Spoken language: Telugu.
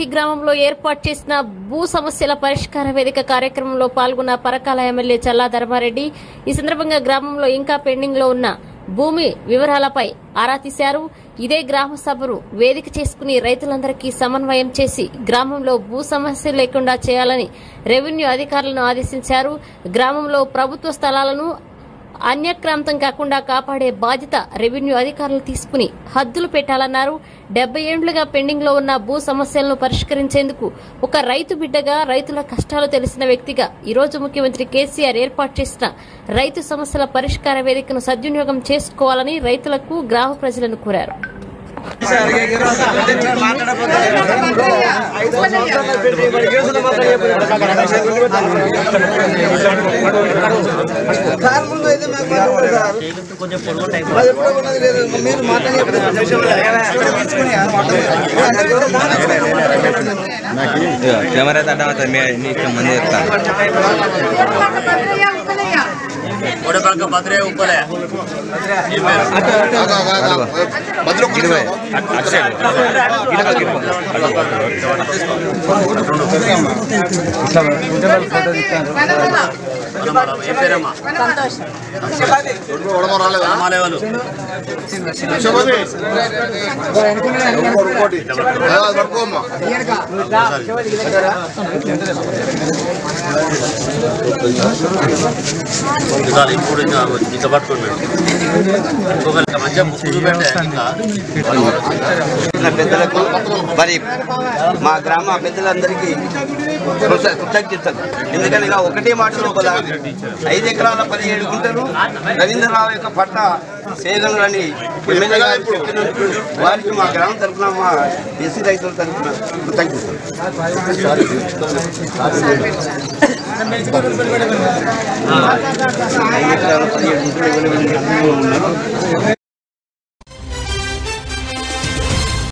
వేదవతి గ్రామంలో ఏర్పాటు చేసిన భూ సమస్యల పరిష్కార వేదిక కార్యక్రమంలో పాల్గొన్న పరకాల ఎమ్మెల్యే చల్లా ధర్మారెడ్డి ఈ సందర్భంగా గ్రామంలో ఇంకా పెండింగ్ లో ఉన్న భూమి వివరాలపై ఆరా తీశారు ఇదే గ్రామ సభను వేదిక చేసుకుని రైతులందరికీ సమన్వయం చేసి గ్రామంలో భూ సమస్య లేకుండా చేయాలని రెవెన్యూ అధికారులను ఆదేశించారు గ్రామంలో ప్రభుత్వ స్థలాలను అన్యక్రాంతం కాకుండా కాపాడే బాధ్యత రెవెన్యూ అధికారులు తీసుకుని హద్దులు పెట్టాలన్నారు డెబ్బై ఏండ్లుగా పెండింగ్ లో ఉన్న భూ సమస్యలను పరిష్కరించేందుకు ఒక రైతు బిడ్డగా రైతుల కష్టాలు తెలిసిన వ్యక్తిగా ఈ రోజు ముఖ్యమంత్రి కేసీఆర్ ఏర్పాటు చేసిన రైతు సమస్యల పరిష్కార వేదికను సద్వినియోగం చేసుకోవాలని రైతులకు గ్రామ ప్రజలను కోరారు సార్ ముందు అయితే మాకు మాట్లాడండి సార్. అది ఎప్పుడో ఉన్నది లేదు. మీరు మాట్లాడి కెమెరా తడ్డ మీ నీకు మంది చెప్తాను ఒడపక్క భద్రే ఉప్పలే ఇరవై ఏ పేరమ్మా రామాలయ వాళ్ళు చాలు ఇప్పుడు ఇంకా ఇంత పట్టుకున్నాడు ఇంకొక మంచిగా ముసుగు పెట్టే ఇంకా నా పెద్దలకు మరి మా గ్రామ పెద్దలందరికీ కృత- కృతజ్ఞతలు ఎందుకని ఇలా ఒకటే మాట లోపల ఐదు ఎకరాల పదిహేడు గుంటలు రవీంద్రరావు యొక్క పట్ట చేయగలరని ఎమ్మెల్యే గారు చెప్పినందుకు వారికి మా గ్రామం తరఫున మా ఎస్సీ రైతుల తరఫున కృతజ్ఞతలు ఐదు ఎకరాల పదిహేడు గుంటలు ఇవ్వలేమని